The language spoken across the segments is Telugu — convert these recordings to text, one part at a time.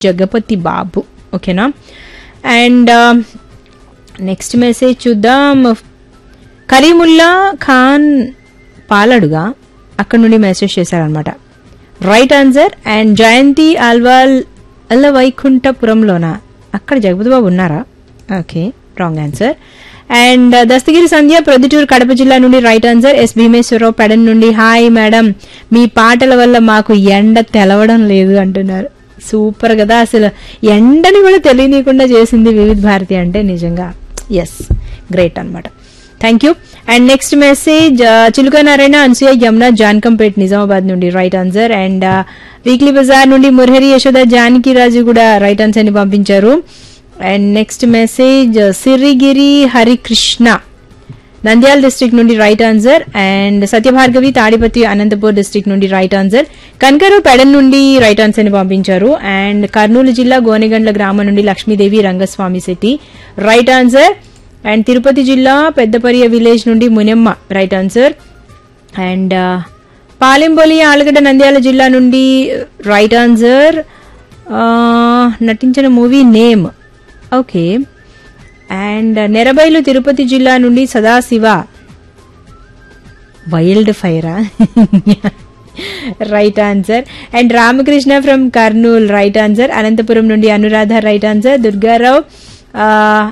జగపతి బాబు ఓకేనా అండ్ నెక్స్ట్ మెసేజ్ చూద్దాం కరీముల్లా ఖాన్ పాలడుగా అక్కడ నుండి మెసేజ్ చేశారనమాట right answer and Jayanthi Alwal అల్ల వైకుంఠపురంలోనా అక్కడ జగపతి బాబు ఉన్నారా okay wrong answer and Dastagiri Sandhya Proddatur Kadapa జిల్లా నుండి right answer S Bhimeswararao Pedana నుండి హాయ్ మేడం మీ పాటల వల్ల మాకు ఎండ తెలవడం లేదు అంటున్నారు సూపర్ కదా అసలు ఎండని కూడా తెలియనీయకుండా చేసింది వివిధ భారతి అంటే నిజంగా ఎస్ గ్రేట్ అన్నమాట thank you and next message Chiluka Narayana Anasuya Yamuna Jankampet Nizamabad నుండి right answer and weekly bazaar నుండి మురహరి యశోద జానకి రాజు కూడా రైట్ ఆన్సర్ ని పంపించారు and next message Sirigiri Harikrishna Nandyal district నుండి right answer and Satyabhargavi Tadipatri Anantapur district నుండి రైట్ ఆన్సర్ కనకరు పెడన్ నుండి రైట్ ఆన్సర్ ని పంపించారు అండ్ కర్నూలు జిల్లా గోనెగండ్ల గ్రామం నుండి Lakshmidevi Rangaswamy Shetty right answer and Tirupati జిల్లా పెద్దపరియ విలేజ్ నుండి Munemma right answer and Palembolli Allagadda Nandyal జిల్లా నుండి రైట్ ఆన్సర్ నటించిన movie name okay and Nerabailu Tirupati జిల్లా నుండి సదాశివ వైల్డ్ ఫైరా right answer and Ramakrishna from Kurnool right answer Anantapuram నుండి అనురాధ రైట్ ఆన్సర్ దుర్గారావు ఆ,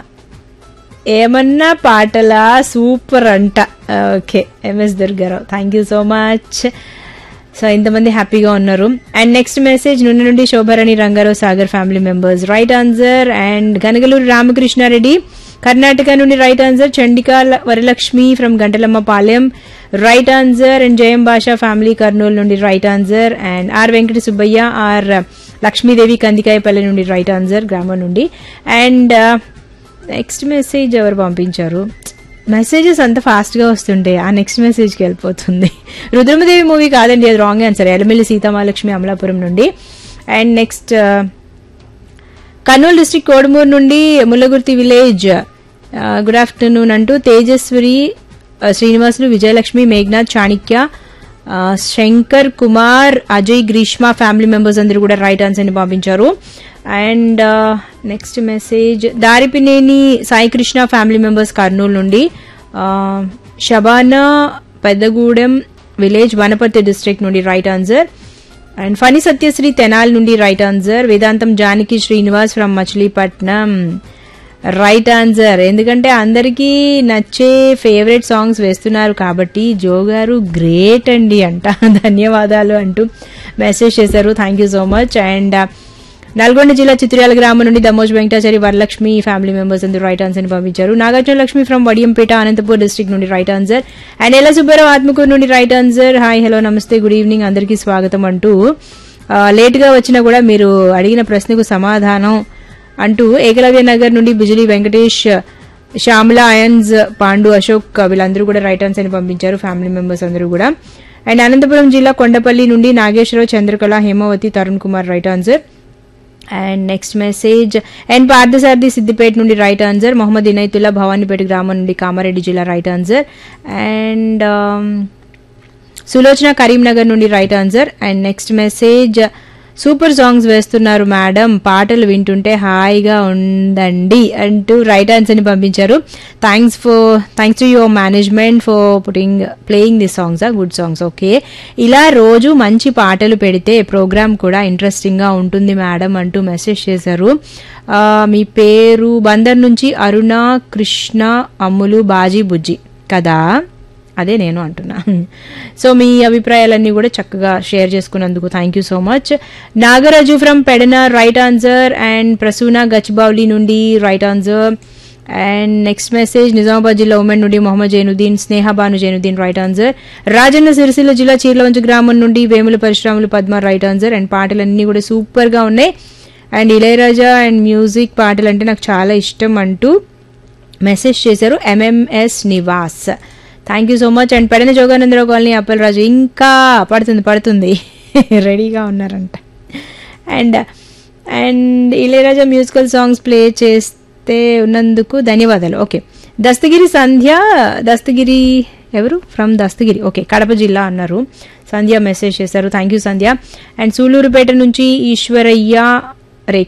ఏమన్నా పాటలా సూపర్ అంట okay MS Durgarao thank you so much so ఇంతమంది హ్యాపీగా ఉన్నారు అండ్ నెక్స్ట్ మెసేజ్ నుండి నుండి Shobharani Rangarao Sagar family members right answer and Ganagaluru Ramakrishnareddy Karnataka నుండి రైట్ ఆన్సర్ చండికా ల- Varalakshmi from Gantalamma Palem right answer and Jayam Basha family Kurnool నుండి right answer and R Venkata Subbaiah R Lakshmidevi Kandikayapalli నుండి రైట్ ఆన్సర్ గ్రామం నుండి అండ్ నెక్స్ట్ మెసేజ్ ఎవరు పంపించారు మెసేజెస్ అంత ఫాస్ట్ గా వస్తుంటే ఆ నెక్స్ట్ మెసేజ్ కి వెళ్ళిపోతుంది రుద్రమదేవి మూవీ కాదండి అది రాంగ్ ఆన్సర్ ఎలమెల్లి సీతామహాలక్ష్మి అమలాపురం నుండి and next Kurnool district Kodumuru నుండి ముల్లగుర్తి విలేజ్ గుడ్ ఆఫ్టర్నూన్ అంటూ తేజస్వరి ఆ, శ్రీనివాసులు విజయలక్ష్మి మేఘనాథ్ చాణిక్య ఆ, శంకర్ కుమార్ అజయ్ గ్రీష్మ ఫ్యామిలీ మెంబర్స్ అందరూ కూడా రైట్ ఆన్సర్ ని పంపించారు and next message Daripineni Sai Krishna family members Kurnool నుండి ఆ, షబానా పెద్దగూడెం విలేజ్ వనపర్తి డిస్ట్రిక్ట్ నుండి right answer and Phani Satyasri Tenali నుండి right answer Vedantam Janaki Srinivas from Machilipatnam right answer ఎందుకంటే అందరికీ నచ్చే ఫేవరెట్ సాంగ్స్ వేస్తున్నారు కాబట్టి జో గారు గ్రేట్ అండి అంట ధన్యవాదాలు అంటూ మెసేజ్ చేశారు thank you so much and Nalgonda జిల్లా చిత్రాల గ్రామం నుండి దమోజ్ వెంకటాచారి వరలక్ష్మి ఫ్యామిలీ మెంబర్స్ అందరూ రైట్ ఆన్సర్ ని పంపించారు నాగార్జున లక్ష్మి ఫ్రమ్ వడియంపేట అనంతపూర్ డిస్ట్రిక్ట్ నుండి right answer and Ella Subbarao Atmakur నుండి రైట్ ఆన్సర్ హాయ్ హలో నమస్తే గుడ్ ఈవినింగ్ అందరికీ స్వాగతం అంటూ లేట్ గా వచ్చినా కూడా మీరు అడిగిన ప్రశ్నకు సమాధానం అంటూ ఏకలవ్య నగర్ నుండి బిజిలీ వెంకటేష్ శ్యామల అయన్స్ పాండు అశోక్ వీళ్ళందరూ కూడా రైట్ ఆన్సర్ ని పంపించారు ఫ్యామిలీ మెంబర్స్ అందరూ కూడా అండ్ అనంతపురం జిల్లా కొండపల్లి నుండి Nageswararao Chandrakala Hemavathi Tarun Kumar right answer and next message and Parthasarathi Siddipet నుండి రైట్ ఆన్సర్ మొహమ్మద్ ఇనైతుల్లా భవానీపేట గ్రామం నుండి కామారెడ్డి జిల్లా right answer and Sulochana Karimnagar నుండి right answer and next message super songs వేస్తున్నారు మేడం పాటలు వింటుంటే హాయిగా ఉందండి అంటూ రైట్ ఆన్సర్ ని పంపించారు thanks for thanks to your management for putting playing the songs a good songs okay ఇలా రోజు మంచి పాటలు పెడితే ప్రోగ్రామ్ కూడా ఇంట్రెస్టింగ్ గా ఉంటుంది మేడం అంటూ మెసేజ్ చేశారు ఆ, మీ పేరు బందర్ నుంచి అరుణ కృష్ణ అమ్ములు బాజీ బుజ్జి కదా అదే నేను అంటున్నా సో మీ అభిప్రాయాలన్నీ కూడా చక్కగా షేర్ చేసుకున్నందుకు thank you so much Nagaraju from Pedana right answer and Prasuna Gachibowli నుండి right answer and next message Nizamabad జిల్లా ఉమెన్ నుండి మొహమ్మద్ జైనుద్దీన్ స్నేహ బాను జైనుద్దీన్ రైట్ ఆన్సర్ రాజన్న సిరిసిల్ల జిల్లా చీర్లవంచ గ్రామం నుండి వేముల పరిశ్రమలు పద్మ రైట్ ఆన్సర్ అండ్ పాటలన్నీ కూడా సూపర్ గా ఉన్నాయి అండ్ ఇళయరాజా అండ్ మ్యూజిక్ పాటలు అంటే నాకు చాలా ఇష్టం అంటూ మెసేజ్ చేశారు MMS Nivas thank you so much and Pedana Joganandarao colony Appalaraju ఇంకా పడుతుంది పడుతుంది రెడీగా ఉన్నారంట and and Ilaiyaraaja musical songs play చేస్తే ఉన్నందుకు ధన్యవాదాలు ఓకే దస్తగిరి సంధ్య దస్తగిరి ఎవరు ఫ్రమ్ దస్తగిరి ఓకే కడప జిల్లా అన్నారు సంధ్య మెసేజ్ చేశారు thank you Sandhya and Sullurpeta నుంచి ఈశ్వరయ్య